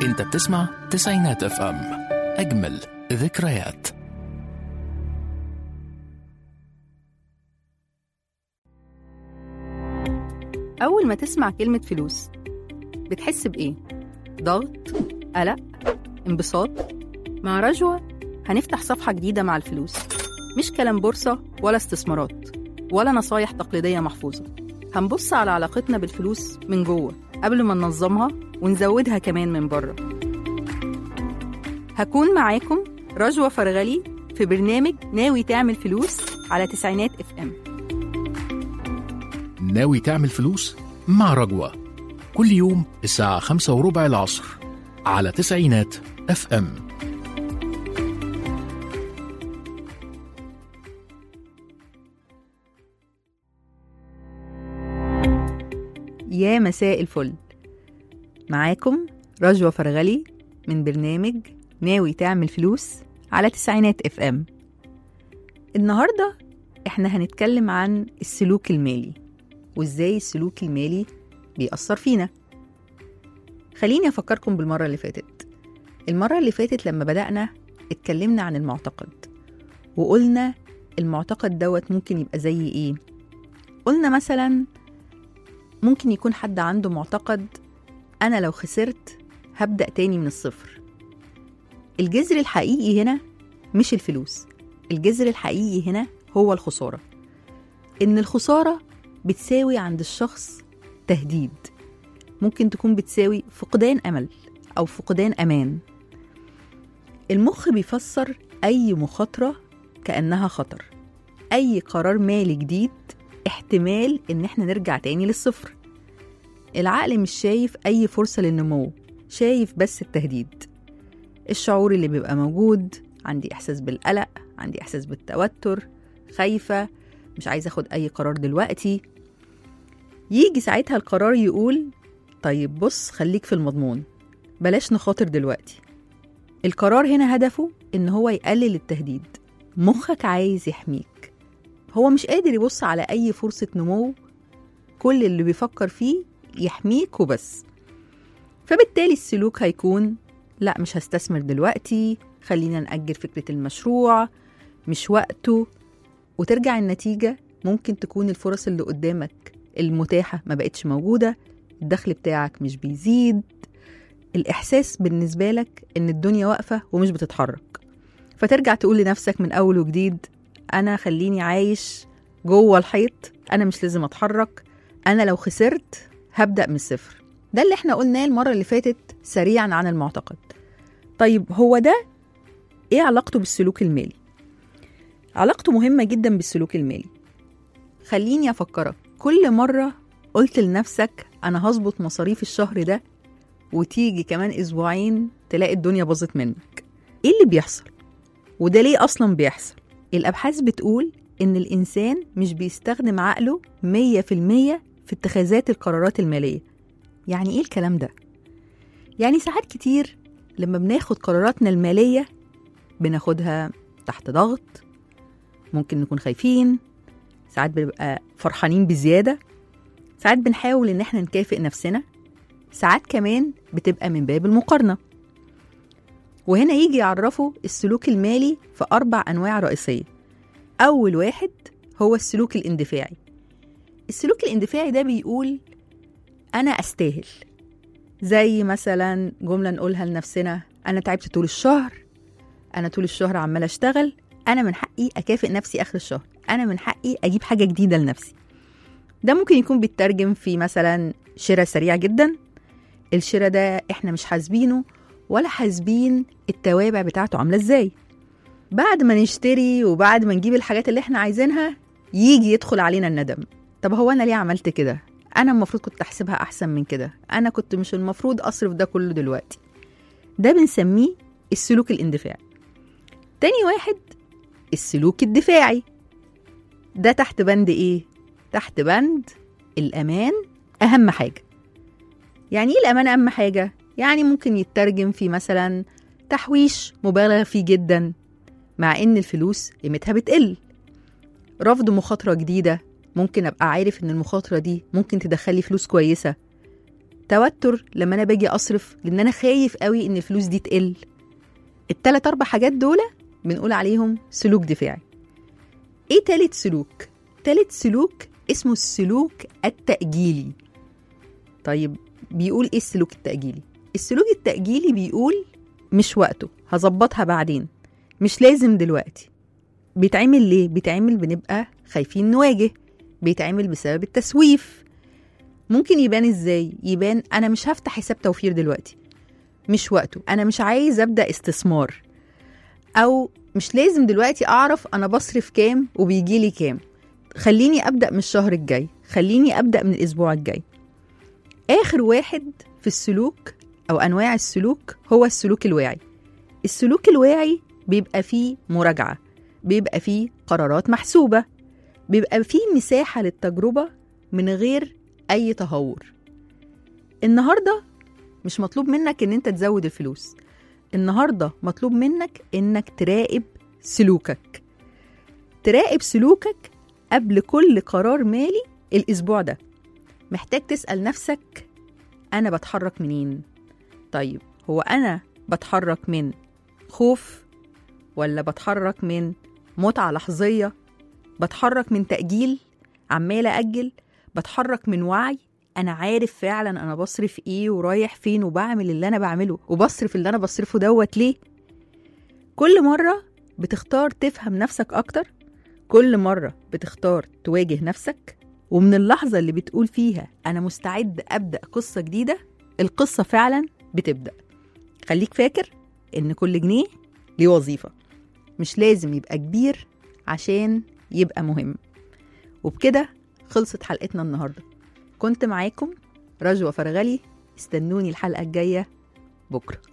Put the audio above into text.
انت بتسمع تسعينات اف ام اجمل ذكريات أول ما تسمع كلمة فلوس بتحس بإيه؟ ضغط؟ قلق؟ انبساط؟ مع رجوة هنفتح صفحة جديدة مع الفلوس مش كلام بورصة ولا استثمارات ولا نصايح تقليدية محفوظة هنبص على علاقتنا بالفلوس من جوه قبل ما ننظمها ونزودها كمان من بره هكون معاكم رجوة فرغلي في برنامج ناوي تعمل فلوس على تسعينات اف ام ناوي تعمل فلوس مع رجوة كل يوم الساعة خمسة وربع العصر على تسعينات اف ام يا مساء الفل معاكم رجوة فرغلي من برنامج ناوي تعمل فلوس على تسعينات اف ام النهاردة احنا هنتكلم عن السلوك المالي وازاي السلوك المالي بيأثر فينا خليني أفكركم بالمرة اللي فاتت المرة اللي فاتت لما بدأنا اتكلمنا عن المعتقد وقلنا المعتقد دوت ممكن يبقى زي ايه قلنا مثلا ممكن يكون حد عنده معتقد أنا لو خسرت هبدأ تاني من الصفر الجذر الحقيقي هنا مش الفلوس الجذر الحقيقي هنا هو الخسارة إن الخسارة بتساوي عند الشخص تهديد ممكن تكون بتساوي فقدان أمل أو فقدان أمان المخ بيفسر أي مخاطرة كأنها خطر أي قرار مالي جديد احتمال إن احنا نرجع تاني للصفر العقل مش شايف أي فرصة للنمو شايف بس التهديد الشعور اللي بيبقى موجود عندي إحساس بالقلق عندي إحساس بالتوتر خايفة مش عايزة أخد أي قرار دلوقتي يجي ساعتها القرار يقول طيب بص خليك في المضمون بلاش نخاطر دلوقتي القرار هنا هدفه إن هو يقلل التهديد مخك عايز يحميك هو مش قادر يبص على أي فرصة نمو كل اللي بيفكر فيه يحميك وبس فبالتالي السلوك هيكون لا مش هستثمر دلوقتي خلينا نأجل فكرة المشروع مش وقته وترجع النتيجة ممكن تكون الفرص اللي قدامك المتاحة ما بقتش موجودة الدخل بتاعك مش بيزيد الإحساس بالنسبة لك إن الدنيا واقفة ومش بتتحرك فترجع تقول لنفسك من أول وجديد أنا خليني عايش جوه الحيط أنا مش لازم أتحرك أنا لو خسرت هبدأ من الصفر ده اللي احنا قلناه المرة اللي فاتت سريعا عن المعتقد طيب هو ده ايه علاقته بالسلوك المالي علاقته مهمة جدا بالسلوك المالي خليني أفكرك كل مرة قلت لنفسك أنا هظبط مصاريف الشهر ده وتيجي كمان أسبوعين تلاقي الدنيا باظت منك إيه اللي بيحصل؟ وده ليه أصلا بيحصل؟ الأبحاث بتقول إن الإنسان مش بيستخدم عقله 100% في اتخاذات القرارات المالية يعني إيه الكلام ده؟ يعني ساعات كتير لما بناخد قراراتنا المالية بناخدها تحت ضغط ممكن نكون خايفين ساعات بنبقى فرحانين بزيادة ساعات بنحاول إن احنا نكافئ نفسنا ساعات كمان بتبقى من باب المقارنة وهنا يجي يعرفوا السلوك المالي في أربع أنواع رئيسية أول واحد هو السلوك الاندفاعي السلوك الاندفاعي ده بيقول أنا أستاهل زي مثلا جملة نقولها لنفسنا أنا تعبت طول الشهر أنا طول الشهر عمال أشتغل أنا من حقي أكافئ نفسي آخر الشهر أنا من حقي أجيب حاجة جديدة لنفسي ده ممكن يكون بيترجم في مثلا شراء سريع جدا الشراء ده احنا مش حاسبينه ولا حاسبين التوابع بتاعته عاملة ازاي بعد ما نشتري وبعد ما نجيب الحاجات اللي احنا عايزينها يجي يدخل علينا الندم طب هو انا ليه عملت كده انا المفروض كنت احسبها احسن من كده انا كنت مش المفروض اصرف ده كله دلوقتي ده بنسميه السلوك الاندفاعي تاني واحد السلوك الدفاعي ده تحت بند ايه تحت بند الامان اهم حاجه يعني ايه الامان اهم حاجه يعني ممكن يترجم في مثلا تحويش مبالغ فيه جدا مع ان الفلوس قيمتها بتقل رفض مخاطره جديده ممكن ابقى عارف ان المخاطره دي ممكن تدخلي فلوس كويسه توتر لما انا باجي اصرف لان انا خايف قوي ان الفلوس دي تقل التلات اربع حاجات دول بنقول عليهم سلوك دفاعي ايه تالت سلوك تالت سلوك اسمه السلوك التأجيلي طيب بيقول ايه السلوك التأجيلي السلوك التأجيلي بيقول مش وقته هظبطها بعدين مش لازم دلوقتي بيتعمل ليه بيتعمل بنبقى خايفين نواجه بيتعمل بسبب التسويف ممكن يبان ازاي يبان انا مش هفتح حساب توفير دلوقتي مش وقته انا مش عايز ابدا استثمار او مش لازم دلوقتي اعرف انا بصرف كام وبيجيلي كام خليني ابدا من الشهر الجاي خليني ابدا من الاسبوع الجاي اخر واحد في السلوك او انواع السلوك هو السلوك الواعي السلوك الواعي بيبقى فيه مراجعه بيبقى فيه قرارات محسوبه بيبقى فيه مساحه للتجربه من غير اي تهور النهارده مش مطلوب منك ان انت تزود الفلوس النهارده مطلوب منك انك تراقب سلوكك تراقب سلوكك قبل كل قرار مالي الاسبوع ده محتاج تسال نفسك انا بتحرك منين طيب هو انا بتحرك من خوف ولا بتحرك من متعه لحظيه بتحرك من تاجيل عماله اجل بتحرك من وعي انا عارف فعلا انا بصرف ايه ورايح فين وبعمل اللي انا بعمله وبصرف اللي انا بصرفه دوت ليه كل مره بتختار تفهم نفسك اكتر كل مره بتختار تواجه نفسك ومن اللحظه اللي بتقول فيها انا مستعد ابدا قصه جديده القصه فعلا بتبدا خليك فاكر ان كل جنيه ليه وظيفه مش لازم يبقى كبير عشان يبقى مهم وبكده خلصت حلقتنا النهارده كنت معاكم رجوة فرغلي استنوني الحلقة الجاية بكرة